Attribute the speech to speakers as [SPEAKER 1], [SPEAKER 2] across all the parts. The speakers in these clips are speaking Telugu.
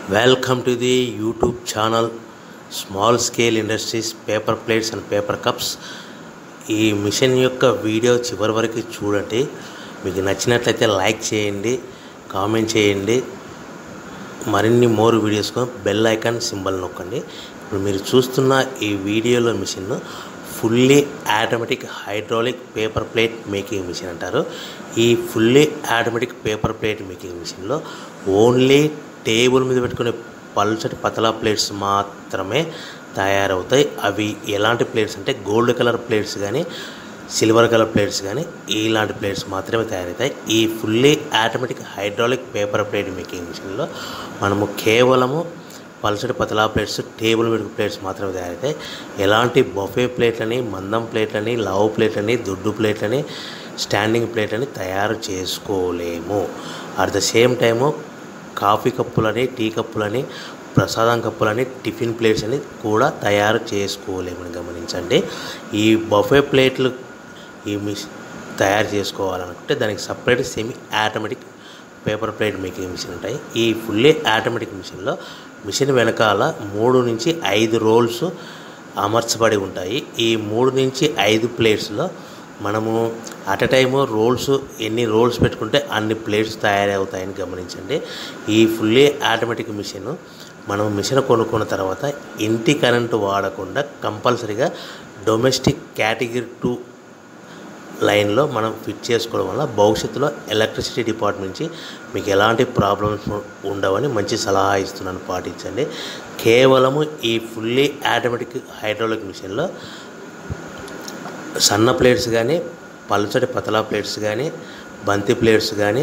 [SPEAKER 1] welcome to the YouTube channel small scale industries paper plates and paper cups ఈ మిషన్ యొక్క వీడియో చివరి వరకు చూడండి మీకు నచ్చినట్లయితే లైక్ చేయండి కామెంట్ చేయండి మరిన్ని మోర్ వీడియోస్ కోసం బెల్ ఐకాన్ సింబల్ నొక్కండి ఇప్పుడు మీరు చూస్తున్న ఈ వీడియోలో machine fully automatic hydraulic paper plate making machine అంటారు ఈ fully automatic paper plate making మిషన్లో ఓన్లీ టేబుల్ మీద పెట్టుకునే పల్చటి పతలా ప్లేట్స్ మాత్రమే తయారవుతాయి అవి ఎలాంటి ప్లేట్స్ అంటే గోల్డ్ కలర్ ప్లేట్స్ కానీ సిల్వర్ కలర్ ప్లేట్స్ కానీ ఇలాంటి ప్లేట్స్ మాత్రమే తయారవుతాయి ఈ fully automatic hydraulic paper plate making మిషన్లో మనము కేవలము పల్సటి పతలా ప్లేట్స్ టేబుల్ మీద ప్లేట్స్ మాత్రమే తయారవుతాయి ఎలాంటి బొఫే ప్లేట్లని మందం ప్లేట్లని లావు ప్లేట్లని దొడ్డు ప్లేట్లని స్టాండింగ్ ప్లేట్లని తయారు చేసుకోలేము at the same time coffee కప్పులని టీ కప్పులని ప్రసాదం కప్పులని టిఫిన్ ప్లేట్స్ అని కూడా తయారు చేసుకోలేమని గమనించండి ఈ బఫే ప్లేట్లు ఈ మిష్ తయారు చేసుకోవాలనుకుంటే దానికి separate semi automatic paper plate making machine ఉంటాయి ఈ ఫుల్లీ ఆటోమేటిక్ మిషన్లో మిషన్ వెనకాల మూడు నుంచి ఐదు రోల్స్ అమర్చబడి ఉంటాయి ఈ మూడు నుంచి ఐదు ప్లేట్స్లో మనము అట్ ఎ టైము రోల్స్ ఎన్ని రోల్స్ పెట్టుకుంటే అన్ని ప్లేట్స్ తయారవుతాయని గమనించండి ఈ ఫుల్లీ ఆటోమేటిక్ మిషన్ మనం మిషన్ కొనుక్కున్న తర్వాత ఇంటి కరెంటు వాడకుండా కంపల్సరీగా డొమెస్టిక్ కేటగిరీ టూ లైన్లో మనం ఫిట్ చేసుకోవడం వల్ల భవిష్యత్తులో ఎలక్ట్రిసిటీ డిపార్ట్మెంట్ నుంచి మీకు ఎలాంటి ప్రాబ్లమ్స్ ఉండవని మంచి సలహా ఇస్తున్నాను పాటించండి కేవలము ఈ ఫుల్లీ ఆటోమేటిక్ హైడ్రాలిక్ మిషన్లో సన్న ప్లేట్స్ కానీ పలుచటి పతలా ప్లేట్స్ కానీ బంతి ప్లేట్స్ కానీ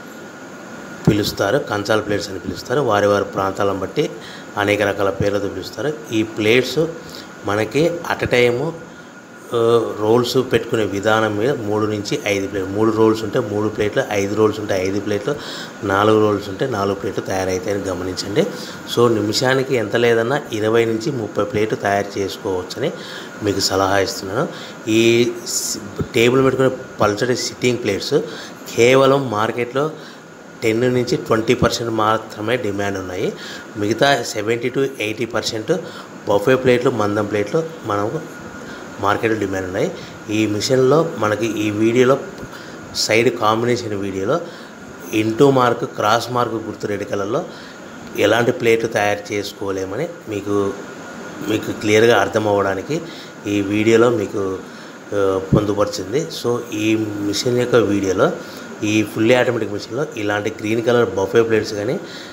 [SPEAKER 1] పిలుస్తారు కంచాల ప్లేట్స్ అని పిలుస్తారు వారి వారి ప్రాంతాలను బట్టి అనేక రకాల పేర్లతో పిలుస్తారు ఈ ప్లేట్స్ మనకి అట్ ఎ టైము రోల్స్ పెట్టుకునే విధానం మీద మూడు నుంచి ఐదు ప్లేట్లు మూడు రోల్స్ ఉంటే మూడు ప్లేట్లు ఐదు రోల్స్ ఉంటే ఐదు ప్లేట్లు నాలుగు రోల్స్ ఉంటే నాలుగు ప్లేట్లు తయారవుతాయని గమనించండి సో నిమిషానికి ఎంత లేదన్నా ఇరవై నుంచి ముప్పై ప్లేట్లు తయారు చేసుకోవచ్చని మీకు సలహా ఇస్తున్నాను ఈ టేబుల్ పెట్టుకునే పల్చటి సిట్టింగ్ ప్లేట్స్ కేవలం మార్కెట్లో టెన్ నుంచి ట్వంటీ పర్సెంట్ మాత్రమే డిమాండ్ ఉన్నాయి మిగతా seventy to eighty percent buffet ప్లేట్లు మందం ప్లేట్లు మనకు మార్కెట్లో డిమాండ్ ఉన్నాయి ఈ మిషన్లో మనకి ఈ వీడియోలో సైడ్ కాంబినేషన్ వీడియోలో ఇంటూ మార్క్ క్రాస్ మార్క్ గుర్తు రెడ్ కలర్లో ఎలాంటి ప్లేట్లు తయారు చేసుకోలేమని మీకు మీకు క్లియర్గా అర్థం అవ్వడానికి ఈ వీడియోలో మీకు పొందుపరిచింది సో ఈ మిషన్ యొక్క వీడియోలో ఈ ఫుల్లీ ఆటోమేటిక్ మిషన్లో ఇలాంటి గ్రీన్ కలర్ బఫే ప్లేట్స్ కానీ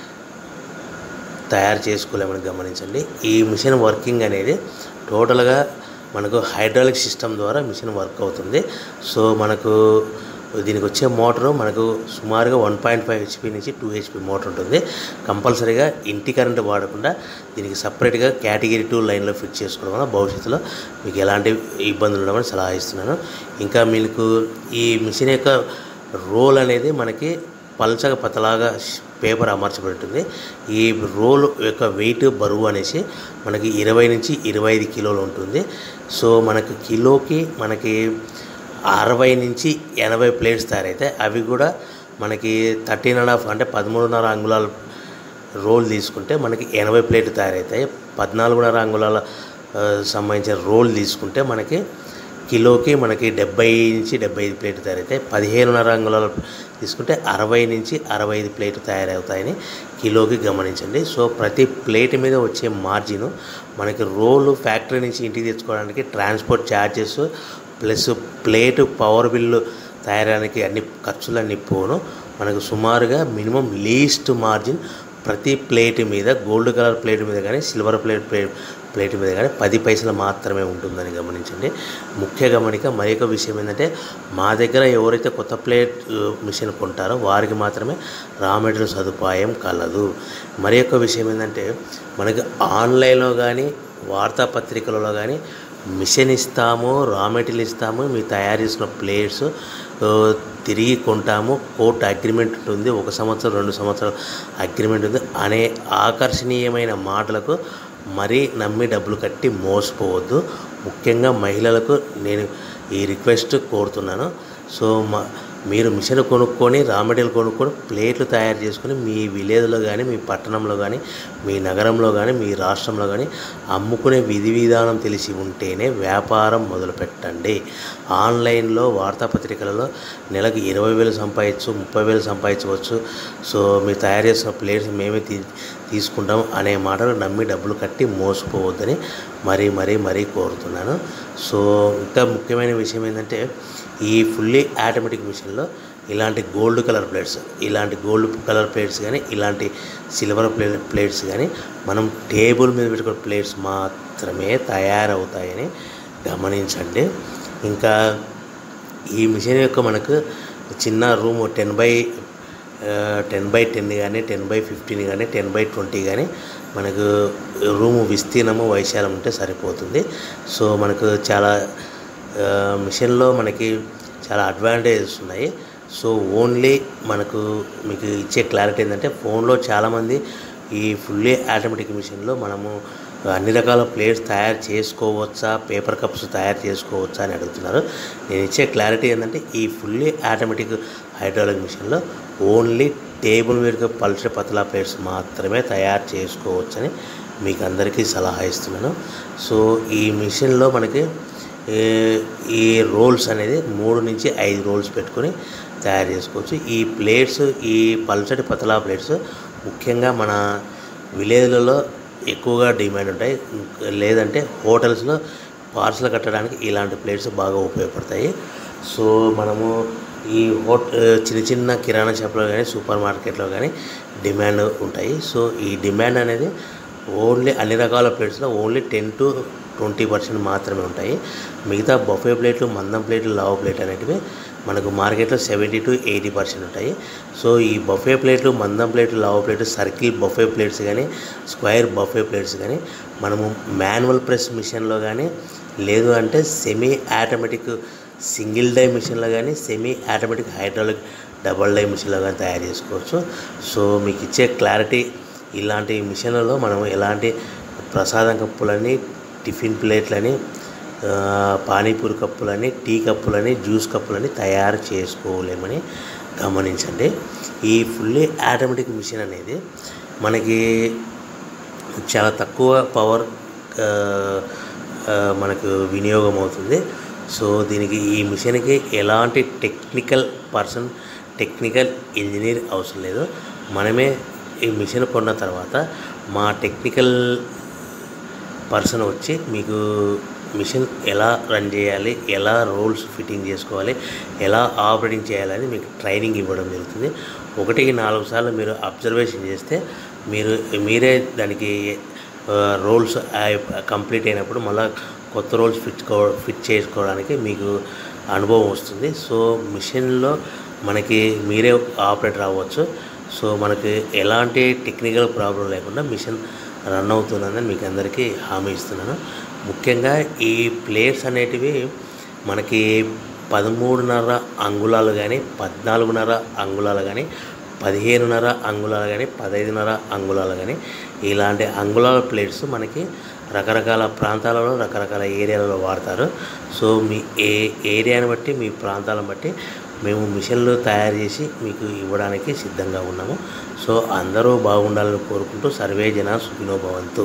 [SPEAKER 1] తయారు చేసుకోలేమని గమనించండి ఈ మిషన్ వర్కింగ్ అనేది టోటల్గా మనకు హైడ్రాలిక్ సిస్టమ్ ద్వారా మిషన్ వర్క్ అవుతుంది సో మనకు దీనికి వచ్చే మోటారు మనకు సుమారుగా వన్ పాయింట్ ఫైవ్ హెచ్పి నుంచి టూ హెచ్పి మోటార్ ఉంటుంది కంపల్సరీగా ఇంటి కరెంట్ వాడకుండా దీనికి సపరేట్గా కేటగిరీ టూ లైన్లో ఫిట్ చేసుకోవడం వల్ల భవిష్యత్తులో మీకు ఎలాంటి ఇబ్బందులు ఉండవని సలహా ఇస్తున్నాను ఇంకా మీకు ఈ మిషన్ యొక్క రోల్ అనేది మనకి పల్చగా పతలాగా పేపర్ అమర్చబడి ఉంటుంది ఈ రోల్ యొక్క వెయిట్ బరువు అనేసి మనకి ఇరవై నుంచి ఇరవై ఐదు కిలోలు ఉంటుంది సో మనకి కిలోకి మనకి అరవై నుంచి ఎనభై ప్లేట్స్ తయారైతాయి అవి కూడా మనకి థర్టీన్ అండ్ హాఫ్ అంటే పదమూడున్నర అంగుళాల రోల్ తీసుకుంటే మనకి ఎనభై ప్లేట్లు తయారవుతాయి పద్నాలుగున్నర అంగుళాల సంబంధించిన రోల్ తీసుకుంటే మనకి కిలోకి మనకి డెబ్బై నుంచి డెబ్బై ఐదు ప్లేట్లు తయారవుతాయి పదిహేనున్నర అంగుళాలు తీసుకుంటే అరవై నుంచి అరవై ఐదు ప్లేట్లు తయారవుతాయని కిలోకి గమనించండి సో ప్రతి ప్లేట్ మీద వచ్చే మార్జిన్ మనకి రోలు ఫ్యాక్టరీ నుంచి ఇంటికి తెచ్చుకోవడానికి transport charges plus plate power bill తయారడానికి అన్ని ఖర్చులన్నీ పోను మనకు సుమారుగా మినిమం లీస్ట్ మార్జిన్ ప్రతి ప్లేట్ మీద గోల్డ్ కలర్ ప్లేట్ మీద కానీ సిల్వర్ ప్లేట్ ప్లేట్ ప్లేట్ మీద కానీ పది పైసలు మాత్రమే ఉంటుందని గమనించండి ముఖ్య గమనిక మరి ఒక విషయం ఏంటంటే మా దగ్గర ఎవరైతే కొత్త ప్లేట్ మిషన్ కొంటారో వారికి మాత్రమే రా మెటీరియల్ సదుపాయం కలదు మరి యొక్క విషయం ఏంటంటే మనకి ఆన్లైన్లో కానీ వార్తాపత్రికలలో కానీ మిషన్ ఇస్తాము రా మెటీరియల్ ఇస్తాము మీరు తయారు చేసిన ప్లేట్స్ తిరిగి కొంటాము కోర్టు అగ్రిమెంట్ ఉంటుంది ఒక సంవత్సరం రెండు సంవత్సరాలు అగ్రిమెంట్ ఉంది అనే ఆకర్షణీయమైన మాటలకు మరీ నమ్మి డబ్బులు కట్టి మోసపోవద్దు ముఖ్యంగా మహిళలకు నేను ఈ రిక్వెస్ట్ కోరుతున్నాను సో మా మీరు మిషన్ కొనుక్కొని రా మెటీరియల్ కొనుక్కొని ప్లేట్లు తయారు చేసుకొని మీ విలేజ్లో కానీ మీ పట్టణంలో కానీ మీ నగరంలో కానీ మీ రాష్ట్రంలో కానీ అమ్ముకునే విధి విధానం తెలిసి ఉంటేనే వ్యాపారం మొదలుపెట్టండి ఆన్లైన్లో వార్తాపత్రికలలో నెలకు ఇరవై వేలు సంపాదించు ముప్పై వేలు సంపాదించవచ్చు సో మీరు తయారు చేసిన ప్లేట్స్ మేమే తీ తీసుకుంటాం అనే మాటలు నమ్మి డబ్బులు కట్టి మోసపోవద్దని మరీ మరీ మరీ కోరుతున్నాను సో ఇంకా ముఖ్యమైన విషయం ఏంటంటే ఈ ఫుల్లీ ఆటోమేటిక్ మిషన్లో ఇలాంటి గోల్డ్ కలర్ ప్లేట్స్ ఇలాంటి గోల్డ్ కలర్ ప్లేట్స్ కానీ ఇలాంటి సిల్వర్ ప్లే ప్లేట్స్ కానీ మనం టేబుల్ మీద పెట్టుకునే ప్లేట్స్ మాత్రమే తయారవుతాయని గమనించండి ఇంకా ఈ మిషన్ యొక్క మనకు చిన్న room ten by ten by ten కానీ టెన్ బై ఫిఫ్టీన్ కానీ టెన్ బై ట్వంటీ కానీ మనకు రూము విస్తీర్ణము వైశాలం ఉంటే సరిపోతుంది సో మనకు చాలా ఆ, మిషన్లో మనకి చాలా అడ్వాంటేజెస్ ఉన్నాయి సో ఓన్లీ మనకు మీకు ఇచ్చే క్లారిటీ ఏంటంటే ఫోన్లో చాలామంది ఈ ఫుల్లీ ఆటోమేటిక్ మిషన్లో మనము అన్ని రకాల ప్లేట్స్ తయారు చేసుకోవచ్చా పేపర్ కప్స్ తయారు చేసుకోవచ్చా అని అడుగుతున్నారు నేను ఇచ్చే క్లారిటీ ఏంటంటే ఈ ఫుల్లీ ఆటోమేటిక్ హైడ్రాలిక్ మిషన్లో ఓన్లీ టేబుల్ మీద పల్చటి పతలా ప్లేట్స్ మాత్రమే తయారు చేసుకోవచ్చని మీకు అందరికీ సలహా ఇస్తున్నాను సో ఈ మిషన్లో మనకి ఏ- ఈ రోల్స్ అనేది మూడు నుంచి ఐదు రోల్స్ పెట్టుకొని తయారు చేసుకోవచ్చు ఈ ప్లేట్స్ ఈ పల్చటి పతలా ప్లేట్స్ ముఖ్యంగా మన విలేజ్లలో ఎక్కువగా డిమాండ్ ఉంటాయి ఇంక లేదంటే హోటల్స్లో పార్సల్ కట్టడానికి ఇలాంటి ప్లేట్స్ బాగా ఉపయోగపడతాయి సో మనము ఈ హోట చిన్న చిన్న కిరాణా షాప్లో కానీ సూపర్ మార్కెట్లో కానీ డిమాండ్ ఉంటాయి సో ఈ డిమాండ్ అనేది ఓన్లీ అన్ని రకాల ప్లేట్స్లో only ten to twenty percent మాత్రమే ఉంటాయి మిగతా బఫే ప్లేట్లు మందం ప్లేట్లు లావు ప్లేట్ అనేటివి మనకు మార్కెట్లో సెవెంటీ టు ఎయిటీ పర్సెంట్ ఉంటాయి సో ఈ బఫే ప్లేట్లు మందం ప్లేట్లు లావు ప్లేట్లు సర్కిల్ బఫే ప్లేట్స్ కానీ స్క్వైర్ బఫే ప్లేట్స్ కానీ మనము మాన్యువల్ ప్రెస్ మిషన్లో కానీ లేదు అంటే సెమీ ఆటోమేటిక్ సింగిల్ డై మిషన్లో కానీ semi automatic hydraulic double die మిషన్లో కానీ తయారు చేసుకోవచ్చు సో మీకు ఇచ్చే క్లారిటీ ఇలాంటి మిషన్లలో మనం ఎలాంటి ప్రసాదం కప్పులని టిఫిన్ ప్లేట్లని ఆ, పానీపూరి కప్పులని టీ కప్పులని జ్యూస్ కప్పులని తయారు చేసుకోలేమని గమనించండి ఈ ఫుల్లీ ఆటోమేటిక్ మిషన్ అనేది మనకి చాలా తక్కువ పవర్ ఆ, ఆ, మనకు వినియోగం అవుతుంది సో దీనికి ఈ మిషన్కి ఎలాంటి టెక్నికల్ పర్సన్ టెక్నికల్ ఇంజనీర్ అవసరం లేదు మనమే ఈ మిషన్ కొన్న తర్వాత మా టెక్నికల్ పర్సన్ వచ్చి మీకు మిషన్ ఎలా రన్ చేయాలి ఎలా రోల్స్ ఫిట్టింగ్ చేసుకోవాలి ఎలా ఆపరేటింగ్ చేయాలని మీకు ట్రైనింగ్ ఇవ్వడం జరుగుతుంది ఒకటికి నాలుగు సార్లు మీరు అబ్జర్వేషన్ చేస్తే మీరు మీరే దానికి రోల్స్ కంప్లీట్ అయినప్పుడు మళ్ళీ కొత్త రోల్స్ ఫిట్ ఫిట్ చేసుకోవడానికి మీకు అనుభవం వస్తుంది సో మిషన్లో మనకి మీరే ఆపరేటర్ అవ్వచ్చు సో మనకి ఎలాంటి టెక్నికల్ ప్రాబ్లం లేకుండా మిషన్ రన్ అవుతుందని మీకు అందరికీ హామీ ఇస్తున్నాను ముఖ్యంగా ఈ ప్లేట్స్ అనేటివి మనకి పదమూడున్నర అంగుళాలు కానీ పద్నాలుగున్నర అంగుళాలు కానీ పదిహేనున్నర అంగుళాలు కానీ పదహైదున్నర అంగుళాలు కానీ ఇలాంటి అంగుళాల ప్లేట్స్ మనకి రకరకాల ప్రాంతాలలో రకరకాల ఏరియాలలో వాడతారు సో మీ ఏ ఏరియాని బట్టి మీ ప్రాంతాలను బట్టి మేము మిషన్లు తయారు చేసి మీకు ఇవ్వడానికి సిద్ధంగా ఉన్నాము సో అందరూ బాగుండాలని కోరుకుంటూ సర్వే జన సుఖినో భవంతు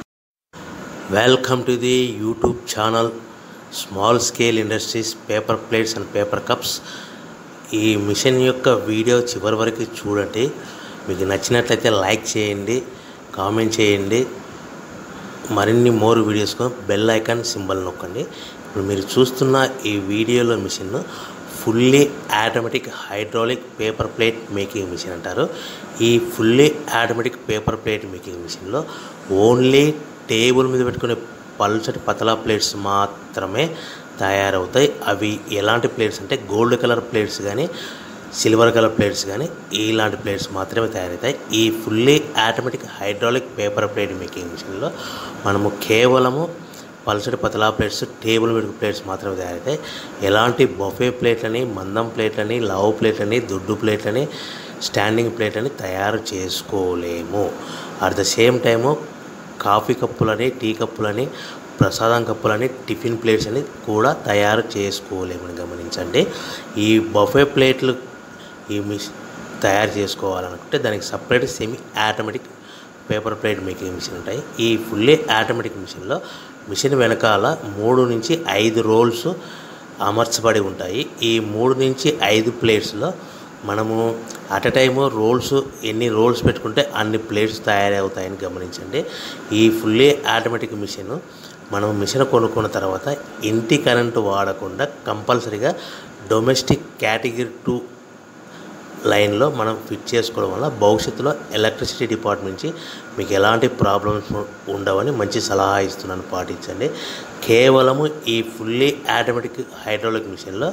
[SPEAKER 1] welcome to the YouTube channel small scale industries paper plates and paper cups ఈ మిషన్ యొక్క వీడియో చివరి వరకు చూడండి మీకు నచ్చినట్లయితే లైక్ చేయండి కామెంట్ చేయండి మరిన్ని more videos bell icon symbol నొక్కండి ఇప్పుడు మీరు చూస్తున్న ఈ వీడియోలో machine fully automatic hydraulic paper plate making machine అంటారు ఈ fully automatic paper plate making మిషన్లో ఓన్లీ టేబుల్ మీద పెట్టుకునే పల్చటి పతలా ప్లేట్స్ మాత్రమే తయారవుతాయి అవి ఎలాంటి ప్లేట్స్ అంటే గోల్డ్ కలర్ ప్లేట్స్ కానీ సిల్వర్ కలర్ ప్లేట్స్ కానీ ఇలాంటి ప్లేట్స్ మాత్రమే తయారవుతాయి ఈ fully automatic hydraulic paper plate making మిషన్లో మనము కేవలము పల్సటి పతలా ప్లేట్స్ టేబుల్ మీద ప్లేట్స్ మాత్రమే తయారవుతాయి ఎలాంటి బొఫే ప్లేట్లని మందం ప్లేట్లని లావు ప్లేట్లని దొడ్డు ప్లేట్లని స్టాండింగ్ ప్లేట్లని తయారు చేసుకోలేము at the same time coffee కప్పులని టీ కప్పులని ప్రసాదం కప్పులని టిఫిన్ ప్లేట్స్ అని కూడా తయారు చేసుకోలేమని గమనించండి ఈ బఫే ప్లేట్లు ఈ మిషన్ తయారు చేసుకోవాలనుకుంటే దానికి separate semi automatic paper plate making machine ఉంటాయి ఈ ఫుల్లీ ఆటోమేటిక్ మిషన్లో మిషన్ వెనకాల మూడు నుంచి ఐదు రోల్స్ అమర్చబడి ఉంటాయి ఈ మూడు నుంచి ఐదు ప్లేట్స్లో మనము అట్ ఎ టైము రోల్స్ ఎన్ని రోల్స్ పెట్టుకుంటే అన్ని ప్లేట్స్ తయారవుతాయని గమనించండి ఈ ఫుల్లీ ఆటోమేటిక్ మిషన్ మనం మిషన్ కొనుక్కున్న తర్వాత ఇంటి కరెంటు వాడకుండా కంపల్సరీగా డొమెస్టిక్ కేటగిరీ టూ లైన్లో మనం ఫిట్ చేసుకోవడం వల్ల భవిష్యత్తులో ఎలక్ట్రిసిటీ డిపార్ట్మెంట్ నుంచి మీకు ఎలాంటి ప్రాబ్లమ్స్ ఉండవని మంచి సలహా ఇస్తున్నాను పాటించండి కేవలము ఈ ఫుల్లీ ఆటోమేటిక్ హైడ్రాలిక్ మిషన్లో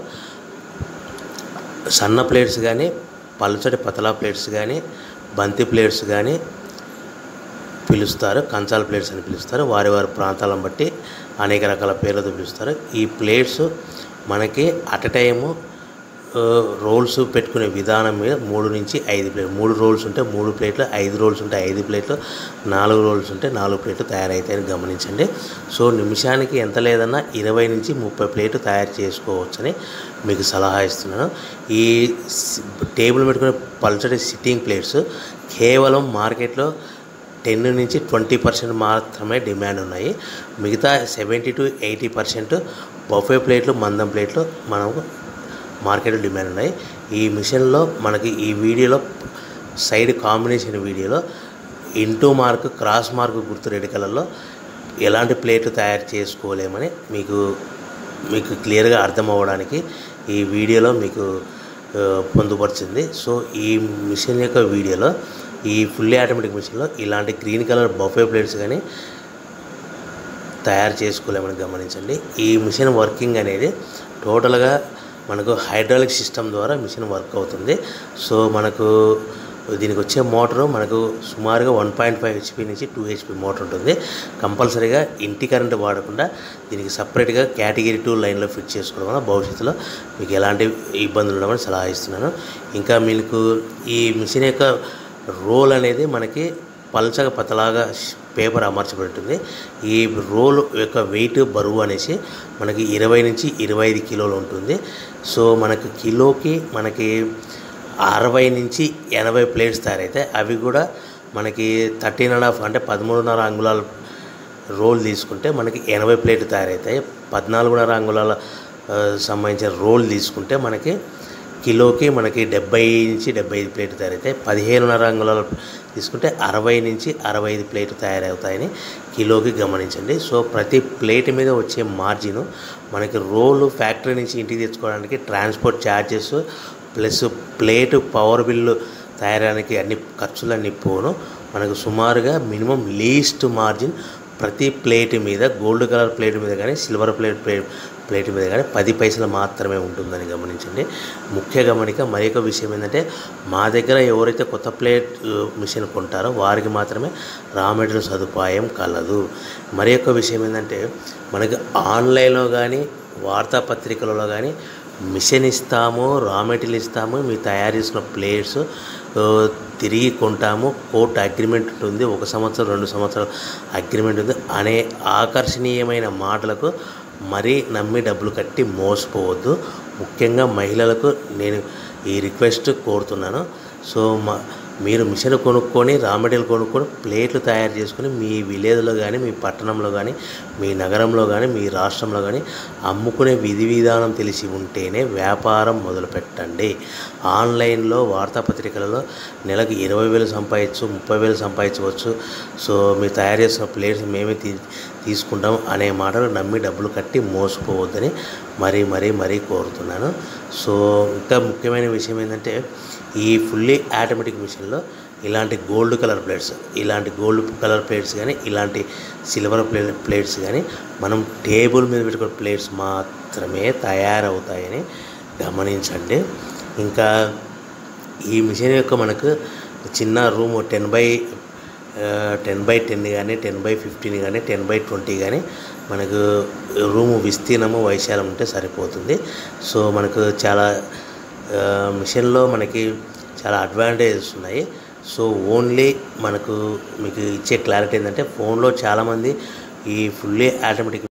[SPEAKER 1] సన్న ప్లేట్స్ కానీ పలుచటి పతలా ప్లేట్స్ కానీ బంతి ప్లేట్స్ కానీ పిలుస్తారు కంచాల ప్లేట్స్ అని పిలుస్తారు వారి వారి ప్రాంతాలను బట్టి అనేక రకాల పేర్లతో పిలుస్తారు ఈ ప్లేట్స్ మనకి అట్ టైము రోల్స్ పెట్టుకునే విధానం మీద మూడు నుంచి ఐదు ప్లేట్ మూడు రోల్స్ ఉంటే మూడు ప్లేట్లు ఐదు రోల్స్ ఉంటే ఐదు ప్లేట్లు నాలుగు రోల్స్ ఉంటే నాలుగు ప్లేట్లు తయారవుతాయని గమనించండి సో నిమిషానికి ఎంత లేదన్నా ఇరవై నుంచి ముప్పై ప్లేట్లు తయారు చేసుకోవచ్చని మీకు సలహా ఇస్తున్నాను ఈ సి- టేబుల్ పెట్టుకునే పల్చటి సిట్టింగ్ ప్లేట్స్ కేవలం మార్కెట్లో టెన్ నుంచి ట్వంటీ పర్సెంట్ మాత్రమే డిమాండ్ ఉన్నాయి మిగతా seventy to eighty percent buffet ప్లేట్లు మందం ప్లేట్లు మనకు మార్కెట్లో డిమాండ్ ఉన్నాయి ఈ మిషన్లో మనకి ఈ వీడియోలో సైడ్ కాంబినేషన్ వీడియోలో ఇంటూ మార్క్ క్రాస్ మార్క్ గుర్తు రెడ్ కలర్లో ఎలాంటి ప్లేట్లు తయారు చేసుకోలేమని మీకు మీకు క్లియర్గా అర్థం అవ్వడానికి ఈ వీడియోలో మీకు ఆ, పొందుపరిచింది సో ఈ మిషన్ యొక్క వీడియోలో ఈ ఫుల్లీ ఆటోమేటిక్ మిషన్లో ఇలాంటి గ్రీన్ కలర్ బఫే ప్లేట్స్ కానీ తయారు చేసుకోలేమని గమనించండి ఈ మిషన్ వర్కింగ్ అనేది టోటల్గా మనకు హైడ్రాలిక్ సిస్టమ్ ద్వారా మిషన్ వర్క్ అవుతుంది సో మనకు దీనికి వచ్చే మోటారు మనకు సుమారుగా వన్ పాయింట్ ఫైవ్ హెచ్పి నుంచి టూ హెచ్పి మోటార్ ఉంటుంది కంపల్సరీగా ఇంటి కరెంట్ వాడకుండా దీనికి సపరేట్గా కేటగిరీ టూ లైన్లో ఫిట్ చేసుకోవడం వల్ల భవిష్యత్తులో మీకు ఎలాంటి ఇబ్బందులు ఉండవని సలహా ఇస్తున్నాను ఇంకా మీకు ఈ మిషన్ యొక్క రోల్ అనేది మనకి పల్చగా పతలాగా పేపర్ అమర్చబడి ఉంటుంది ఈ రోల్ యొక్క వెయిట్ బరువు అనేసి మనకి ఇరవై నుంచి ఇరవై ఐదు కిలోలు ఉంటుంది సో మనకి కిలోకి మనకి అరవై నుంచి ఎనభై ప్లేట్స్ తయారైతాయి అవి కూడా మనకి థర్టీన్ అండ్ హాఫ్ అంటే పదమూడున్నర అంగుళాల రోల్ తీసుకుంటే మనకి ఎనభై ప్లేట్లు తయారవుతాయి పద్నాలుగున్నర అంగుళాల ఆ, సంబంధించిన రోల్ తీసుకుంటే మనకి కిలోకి మనకి డెబ్బై నుంచి డెబ్బై ఐదు ప్లేట్లు తయారవుతాయి పదిహేనున్నర అంగుళాల తీసుకుంటే అరవై నుంచి అరవై ఐదు ప్లేట్లు తయారవుతాయని కిలోకి గమనించండి సో ప్రతి ప్లేట్ మీద వచ్చే మార్జిన్ మనకి రోలు ఫ్యాక్టరీ నుంచి ఇంటికి తెచ్చుకోవడానికి transport charges plus plate power bill తయారడానికి అన్ని ఖర్చులన్నీ పోను మనకు సుమారుగా మినిమం లీస్ట్ మార్జిన్ ప్రతి ప్లేట్ మీద గోల్డ్ కలర్ ప్లేట్ మీద కానీ సిల్వర్ ప్లేట్ ప్లేట్ ప్లేట్ మీద కానీ పది పైసలు మాత్రమే ఉంటుందని గమనించండి ముఖ్య గమనిక మరి ఒక విషయం ఏంటంటే మా దగ్గర ఎవరైతే కొత్త ప్లేట్ ఆ, మిషన్ కొంటారో వారికి మాత్రమే రా మెటీరియల్ సదుపాయం కలదు మరి యొక్క విషయం ఏంటంటే మనకి ఆన్లైన్లో కానీ వార్తాపత్రికలలో కానీ మిషన్ ఇస్తాము రా మెటీరియల్ ఇస్తాము మీరు తయారు చేసిన ప్లేట్స్ ఆ, తిరిగి కొంటాము కోర్టు అగ్రిమెంట్ ఉంటుంది ఒక సంవత్సరం రెండు సంవత్సరాలు అగ్రిమెంట్ ఉంది అనే ఆకర్షణీయమైన మాటలకు మరీ నమ్మి డబ్బులు కట్టి మోసపోవద్దు ముఖ్యంగా మహిళలకు నేను ఈ రిక్వెస్ట్ కోరుతున్నాను సో మా మీరు మిషన్ కొనుక్కొని రా మెటీరియల్ కొనుక్కొని ప్లేట్లు తయారు చేసుకొని మీ విలేజ్లో కానీ మీ పట్టణంలో కానీ మీ నగరంలో కానీ మీ రాష్ట్రంలో కానీ అమ్ముకునే విధి విధానం తెలిసి ఉంటేనే వ్యాపారం మొదలు పెట్టండి ఆన్లైన్లో వార్తాపత్రికలలో నెలకు ఇరవై వేలు సంపాదించు ముప్పై వేలు సంపాదించవచ్చు సో మీరు తయారు చేసిన ప్లేట్స్ మేమే తీ తీసుకుంటాం అనే మాటలు నమ్మి డబ్బులు కట్టి మోసపోవద్దని మరీ మరీ మరీ కోరుతున్నాను సో ఇంకా ముఖ్యమైన విషయం ఏంటంటే ఈ ఫుల్లీ ఆటోమేటిక్ మిషన్లో ఇలాంటి గోల్డ్ కలర్ ప్లేట్స్ ఇలాంటి గోల్డ్ కలర్ ప్లేట్స్ కానీ ఇలాంటి సిల్వర్ ప్లే ప్లేట్స్ కానీ మనం టేబుల్ మీద పెట్టుకునే ప్లేట్స్ మాత్రమే తయారవుతాయని గమనించండి ఇంకా ఈ మిషన్ యొక్క మనకు చిన్న room ten by ten by ten కానీ టెన్ బై ఫిఫ్టీన్ కానీ టెన్ బై ట్వంటీ కానీ మనకు రూము విస్తీర్ణము వైశాలం ఉంటే సరిపోతుంది సో మనకు చాలా ఆ, మిషన్లో మనకి చాలా అడ్వాంటేజెస్ ఉన్నాయి సో ఓన్లీ మనకు మీకు ఇచ్చే క్లారిటీ ఏంటంటే ఫోన్లో చాలామంది ఈ ఫుల్లీ ఆటోమేటిక్